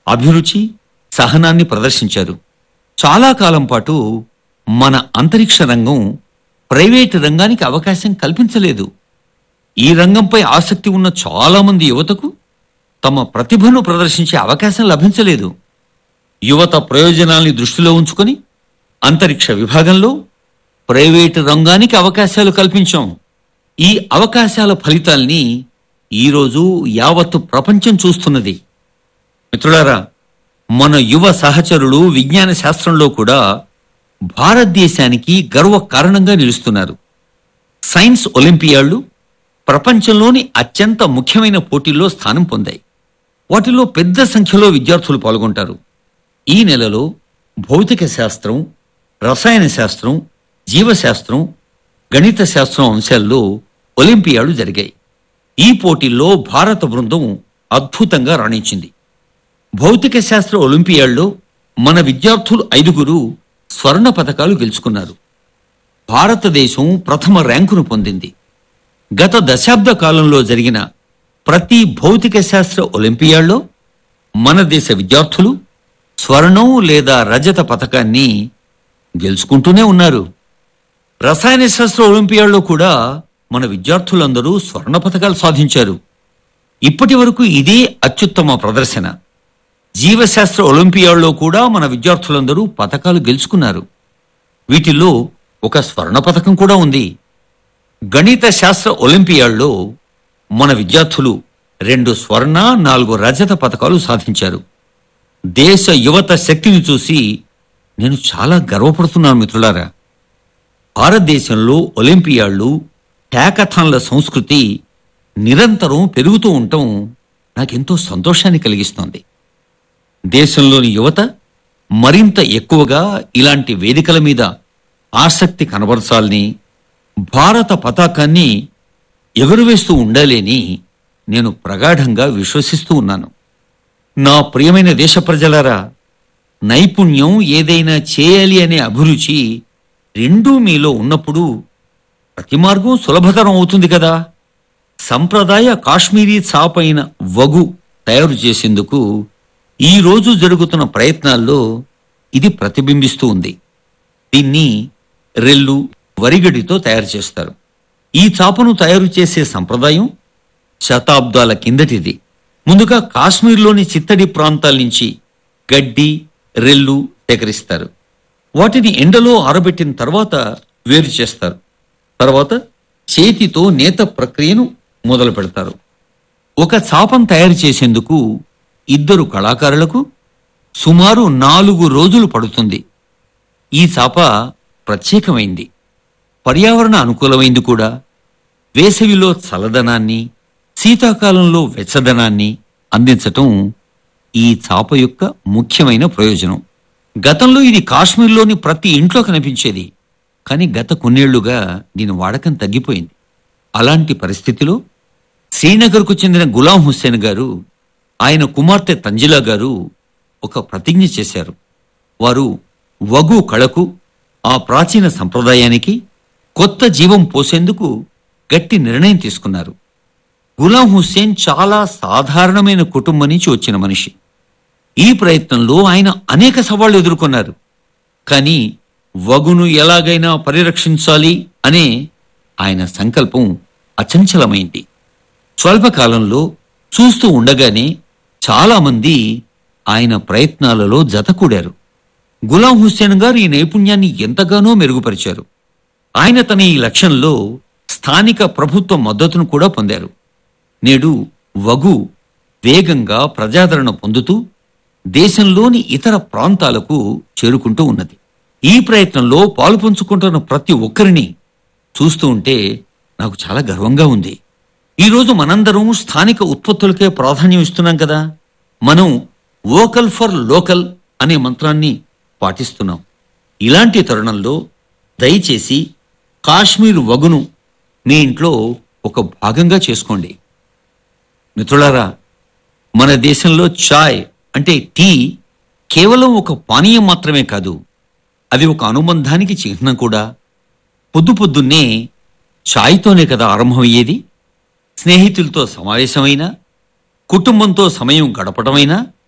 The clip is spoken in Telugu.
అభిరుచి సహనాన్ని ప్రదర్శించారు చాలా కాలం పాటు మన అంతరిక్ష రంగం ప్రైవేటు రంగానికి అవకాశం కల్పించలేదు ఈ రంగంపై ఆసక్తి ఉన్న చాలా మంది యువతకు తమ ప్రతిభను ప్రదర్శించే అవకాశం లభించలేదు యువత ప్రయోజనాల్ని దృష్టిలో ఉంచుకొని అంతరిక్ష విభాగంలో ప్రైవేటు రంగానికి అవకాశాలు కల్పించాం ఈ అవకాశాల ఫలితాల్ని ఈరోజు యావత్తు ప్రపంచం చూస్తున్నది మిత్రులారా మన యువ సహచరులు విజ్ఞాన శాస్త్రంలో కూడా భారతదేశానికి గర్వ కారణంగా నిలుస్తున్నారు సైన్స్ ఒలింపియాడ్లు ప్రపంచంలోని అత్యంత ముఖ్యమైన పోటీల్లో స్థానం పొందాయి వాటిలో పెద్ద సంఖ్యలో విద్యార్థులు పాల్గొంటారు ఈ నెలలో భౌతిక శాస్త్రం రసాయన శాస్త్రం జీవశాస్త్రం గణిత శాస్త్రం అంశాల్లో ఒలింపియాడ్లు జరిగాయి ఈ పోటీల్లో భారత బృందం అద్భుతంగా రాణించింది భౌతిక శాస్త్ర ఒలింపియాడ్లో మన విద్యార్థులు ఐదుగురు స్వర్ణ పతకాలు గెలుచుకున్నారు భారతదేశం ప్రథమ ర్యాంకును పొందింది గత దశాబ్ద కాలంలో జరిగిన ప్రతి భౌతిక శాస్త్ర ఒలింపియాడ్లో మన దేశ విద్యార్థులు స్వర్ణం లేదా రజత పతకాన్ని గెలుచుకుంటూనే ఉన్నారు రసాయన శాస్త్ర ఒలింపియాడ్లో కూడా మన విద్యార్థులందరూ స్వర్ణ పతకాలు సాధించారు ఇప్పటి వరకు ఇదే అత్యుత్తమ ప్రదర్శన జీవశాస్త్ర ఒలింపియాడ్లో కూడా మన విద్యార్థులందరూ పతకాలు గెలుచుకున్నారు వీటిల్లో ఒక స్వర్ణ పతకం కూడా ఉంది గణిత శాస్త్ర ఒలింపియాడ్లో మన విద్యార్థులు రెండు స్వర్ణ నాలుగు రజత పతకాలు సాధించారు దేశ యువత శక్తిని చూసి నేను చాలా గర్వపడుతున్నాను మిత్రులారా భారతదేశంలో ఒలింపియాడ్లు హ్యాకథాన్ల సంస్కృతి నిరంతరం పెరుగుతూ ఉండటం నాకెంతో సంతోషాన్ని కలిగిస్తోంది దేశంలోని యువత మరింత ఎక్కువగా ఇలాంటి వేదికల మీద ఆసక్తి కనబరచాలని భారత పతాకాన్ని ఎగురవేస్తూ ఉండాలని నేను ప్రగాఢంగా విశ్వసిస్తూ ఉన్నాను నా ప్రియమైన దేశ ప్రజలారా నైపుణ్యం ఏదైనా చేయాలి అనే అభిరుచి రెండూ మీలో ఉన్నప్పుడు ప్రతి మార్గం సులభతరం అవుతుంది కదా సంప్రదాయ కాశ్మీరీ చాపైన వగు తయారు చేసేందుకు ఈ రోజు జరుగుతున్న ప్రయత్నాల్లో ఇది ప్రతిబింబిస్తూ ఉంది దీన్ని రెల్లు వరిగడితో తయారు చేస్తారు ఈ చాపను తయారు చేసే సంప్రదాయం శతాబ్దాల కిందటిది ముందుగా కాశ్మీర్లోని చిత్తడి ప్రాంతాల నుంచి గడ్డి రెల్లు సేకరిస్తారు వాటిని ఎండలో ఆరబెట్టిన తర్వాత వేరు చేస్తారు తర్వాత చేతితో నేత ప్రక్రియను మొదలు పెడతారు ఒక చాపం తయారు చేసేందుకు ఇద్దరు కళాకారులకు సుమారు నాలుగు రోజులు పడుతుంది ఈ చాప ప్రత్యేకమైంది పర్యావరణ అనుకూలమైంది కూడా వేసవిలో చల్లదనాన్ని శీతాకాలంలో వెచ్చదనాన్ని అందించటం ఈ చాప యొక్క ముఖ్యమైన ప్రయోజనం గతంలో ఇది కాశ్మీర్లోని ప్రతి ఇంట్లో కనిపించేది కానీ గత కొన్నేళ్లుగా దీని వాడకం తగ్గిపోయింది అలాంటి పరిస్థితిలో శ్రీనగర్కు చెందిన గులాం హుస్సేన్ గారు ఆయన కుమార్తె తంజిలా గారు ఒక ప్రతిజ్ఞ చేశారు వారు వగు కళకు ఆ ప్రాచీన సంప్రదాయానికి కొత్త జీవం పోసేందుకు గట్టి నిర్ణయం తీసుకున్నారు గులాం హుస్సేన్ చాలా సాధారణమైన కుటుంబం నుంచి వచ్చిన మనిషి ఈ ప్రయత్నంలో ఆయన అనేక సవాళ్లు ఎదుర్కొన్నారు కానీ వగును ఎలాగైనా పరిరక్షించాలి అనే ఆయన సంకల్పం అచంచలమైంది స్వల్పకాలంలో చూస్తూ ఉండగానే చాలా మంది ఆయన ప్రయత్నాలలో జతకూడారు గులాం హుస్సేన్ గారు ఈ నైపుణ్యాన్ని ఎంతగానో మెరుగుపరిచారు ఆయన తన ఈ లక్ష్యంలో స్థానిక ప్రభుత్వ మద్దతును కూడా పొందారు నేడు వగు వేగంగా ప్రజాదరణ పొందుతూ దేశంలోని ఇతర ప్రాంతాలకు చేరుకుంటూ ఉన్నది ఈ ప్రయత్నంలో పాలుపంచుకుంటున్న ప్రతి ఒక్కరిని చూస్తూ ఉంటే నాకు చాలా గర్వంగా ఉంది ఈరోజు మనందరం స్థానిక ఉత్పత్తులకే ప్రాధాన్యం ఇస్తున్నాం కదా మనం వోకల్ ఫర్ లోకల్ అనే మంత్రాన్ని పాటిస్తున్నాం ఇలాంటి తరుణంలో దయచేసి కాశ్మీర్ వగును మీ ఇంట్లో ఒక భాగంగా చేసుకోండి మిత్రులారా మన దేశంలో చాయ్ అంటే టీ కేవలం ఒక పానీయం మాత్రమే కాదు అది ఒక అనుబంధానికి చిహ్నం కూడా పొద్దు పొద్దున్నే చాయ్తోనే కదా ఆరంభమయ్యేది స్నేహితులతో సమావేశమైనా కుటుంబంతో సమయం గడపడమైనా